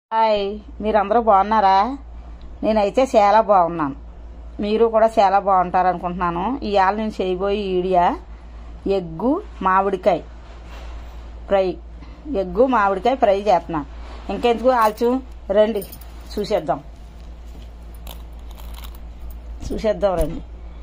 hi మీరందరూ బాగున్నారా నేనైతే చాలా బాగున్నాను మీరు కూడా చాలా బాగుంటారు అనుకుంటున్నాను ఇవాళ నేను చేయబోయే ఈడియా ఎగ్గు మామిడికాయ ఫ్రై ఎగ్గు మామిడికాయ ఫ్రై చేస్తున్నాను ఇంకెందుకు ఆల్చు రండి చూసేద్దాం చూసేద్దాం రండి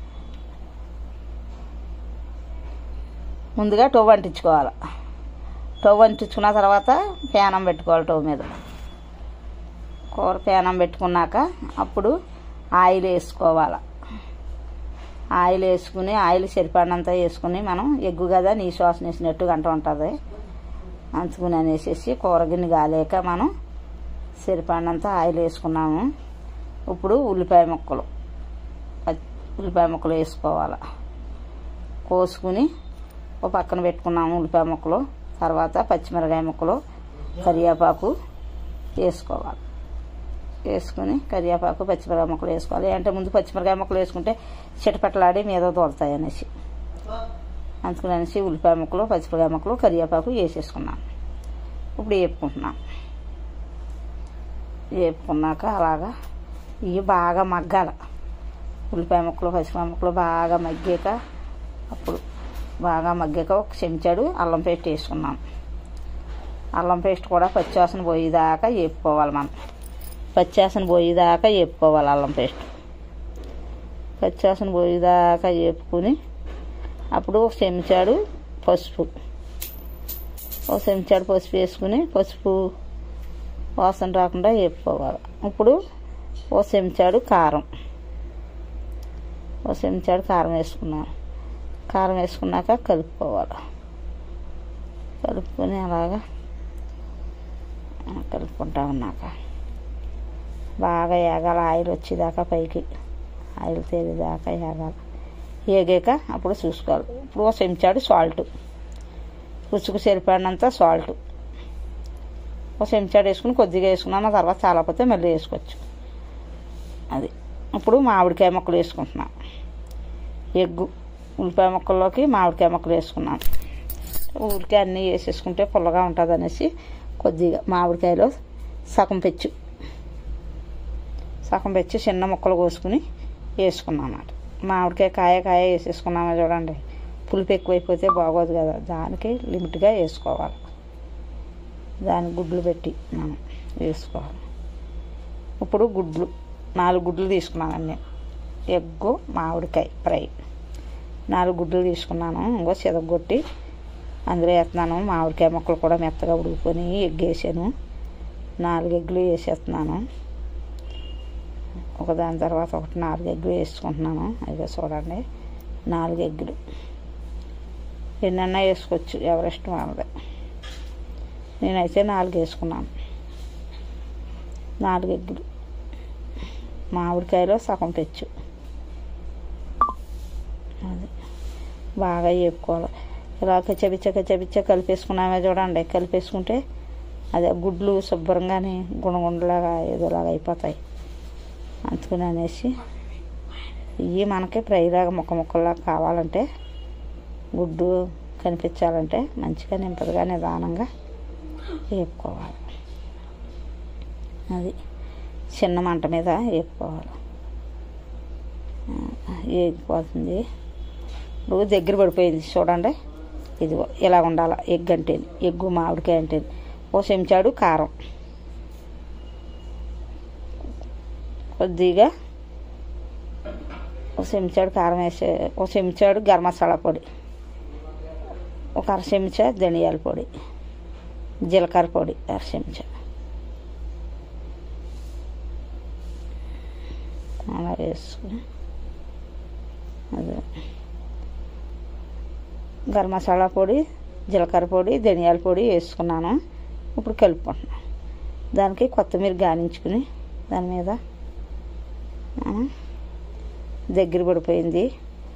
ముందుగా టవ్ అంటించుకోవాలి టవ్ అంటించుకున్న తర్వాత పేనం పెట్టుకోవాలి టవ్ మీద కూర పేనం పెట్టుకున్నాక అప్పుడు ఆయిల్ వేసుకోవాలి ఆయిల్ వేసుకుని ఆయిల్ సరిపడినంత వేసుకుని మనం ఎగ్గు కదా నీ శ్వాస వేసినట్టు గంట ఉంటుంది అంచుకుని అనేసి కూర గిన్నె కాలేక మనం సరిపడినంత ఆయిల్ వేసుకున్నాము ఇప్పుడు ఉల్లిపాయ ముక్కలు పచ్చి ఉల్లిపాయ ముక్కలు వేసుకోవాలి కోసుకుని ఓ పక్కన పెట్టుకున్నాము ఉల్లిపాయ ముక్కలు తర్వాత పచ్చిమిరకాయ ముక్కలు కరివేపాకు వేసుకోవాలి వేసుకుని కరివేపాకు పచ్చిమిరకాయ ముక్కలు వేసుకోవాలి అంటే ముందు పచ్చిమిరకాయ ముక్కలు వేసుకుంటే చిటపటలాడి మీద దొరుకుతాయి అనేసి అందుకని అనేసి ఉల్లిపాయ ముక్కలు పచ్చిమిరకాయ ముక్కలు కరివేపాకు వేసేసుకున్నాను ఇప్పుడు వేపుకుంటున్నాను వేపుకున్నాక అలాగా ఇవి బాగా మగ్గాల ఉల్లిపాయ ముక్కలు పచ్చిమిరకాయ ముక్కలు బాగా మగ్గాక అప్పుడు బాగా మగ్గాక ఒక చెంచాడు అల్లం పేస్ట్ వేసుకున్నాం అల్లం పేస్ట్ కూడా పచ్చివాసన పోయేదాకా వేపుకోవాలి మనం పచ్చివాసన పోయేదాకా వేపుకోవాలి అల్లం పేస్ట్ పచ్చివాసన పోయేదాకా వేపుకుని అప్పుడు ఒక చెంచాడు పసుపు ఒక చెంచాడు పసుపు వేసుకుని పసుపు వాసన రాకుండా వేపుకోవాలి ఇప్పుడు ఓ చెంచాడు కారం ఓ చెంచాడు కారం వేసుకున్నాను కారం వేసుకున్నాక కలుపుకోవాలి కలుపుకొని అలాగా కలుపుకుంటా ఉన్నాక బాగా ఏగాల ఆయిల్ వచ్చేదాకా పైకి ఆయిల్ తేలేదాకా ఏగాల ఏగాక అప్పుడు చూసుకోవాలి ఇప్పుడు ఒక చెంచాడు సాల్ట్ రుచికి సరిపడినంత సాల్ట్ ఒక చెంచాడు వేసుకుని కొద్దిగా వేసుకున్నాను తర్వాత చాలాపోతే మళ్ళీ వేసుకోవచ్చు అది ఇప్పుడు మామిడికాయ ముక్కలు వేసుకుంటున్నాను ఎగ్గు ఉల్లిపాయ ముక్కల్లోకి మామిడికాయ ముక్కలు వేసుకున్నాను ఊరికే అన్నీ వేసేసుకుంటే పుల్లగా ఉంటుంది అనేసి కొద్దిగా మామిడికాయలో సగం పెచ్చు సగం పెచ్చి చిన్న ముక్కలు కోసుకుని వేసుకున్నాం అన్నమాట మామిడికాయ కాయ కాయ వేసేసుకున్నామా చూడండి పులుపు ఎక్కువైపోతే బాగోదు కదా దానికి లిమిట్గా వేసుకోవాలి దాని గుడ్లు పెట్టి మనం వేసుకోవాలి ఇప్పుడు గుడ్లు నాలుగు గుడ్లు తీసుకున్నాను నేను ఎగ్గు మామిడికాయ ఫ్రై నాలుగు గుడ్లు తీసుకున్నాను ఇంకో చెదగొట్టి అందులో వేస్తున్నాను మామిడికాయ ముక్కలు కూడా మెత్తగా ఉడికిపోయి ఎగ్ వేసాను నాలుగు ఎగ్గులు వేసేస్తున్నాను ఒకదాని తర్వాత ఒకటి నాలుగు ఎగ్గులు వేసుకుంటున్నాను అదిగో చూడండి నాలుగు ఎగ్గులు ఎన్నన్నా వేసుకోవచ్చు ఎవరిష్టం వాళ్ళదే నేనైతే నాలుగు వేసుకున్నాను నాలుగు ఎగ్గులు మామిడికాయలో సగం తెచ్చు అది బాగా వేపుకోవాలి ఇలా కచ్చబిచ్చ కచ్చబిచ్చ కలిపేసుకున్నామే చూడండి కలిపేసుకుంటే అదే గుడ్లు శుభ్రంగానే గుణగుండలాగా ఏదోలాగా అయిపోతాయి అందుకని అనేసి ఇవి మనకి ఫ్రైలాగా ముక్క ముక్కల్లాగా కావాలంటే గుడ్డు కనిపించాలంటే మంచిగా నింపదుగా నిదానంగా వేపుకోవాలి అది చిన్న మంట మీద వేపుకోవాలి వేగిపోతుంది ఇప్పుడు దగ్గర పడిపోయింది చూడండి ఇదిగో ఇలా ఉండాలి ఎగ్ అంటే ఎగ్గు మామిడికాయ అంటే ఓ చెంచాడు కారం కొద్దిగా ఒక చెంచాడు కారం వేసే ఒక చెంచాడు గరం మసాలా పొడి ఒక అర చెంచా ధనియాల పొడి జీలకర్ర పొడి అర చెంచా అలా వేసుకుని అదే గరం మసాలా పొడి జీలకర్ర పొడి ధనియాల పొడి వేసుకున్నాను ఇప్పుడు కలుపుకుంటున్నాను దానికి కొత్తిమీర గానించుకుని దాని మీద దగ్గర పడిపోయింది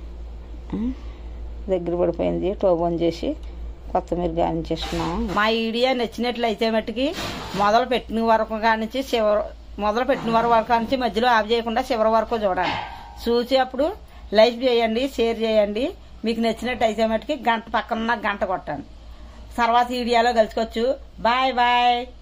దగ్గర పడిపోయింది టోబ్ ఆన్ చేసి కొత్తిమీర గానించేసుకున్నాము మా వీడియో నచ్చినట్లయితే మట్టుకి మొదలు పెట్టిన వరకు కానించి చివరి మొదలు పెట్టిన వరకు వరకు నుంచి మధ్యలో ఆఫ్ చేయకుండా చివరి వరకు చూడండి చూసి అప్పుడు లైక్ చేయండి షేర్ చేయండి మీకు నచ్చినట్టు అయితే మటుకి గంట పక్కన గంట కొట్టండి తర్వాత వీడియోలో కలుసుకోవచ్చు బాయ్ బాయ్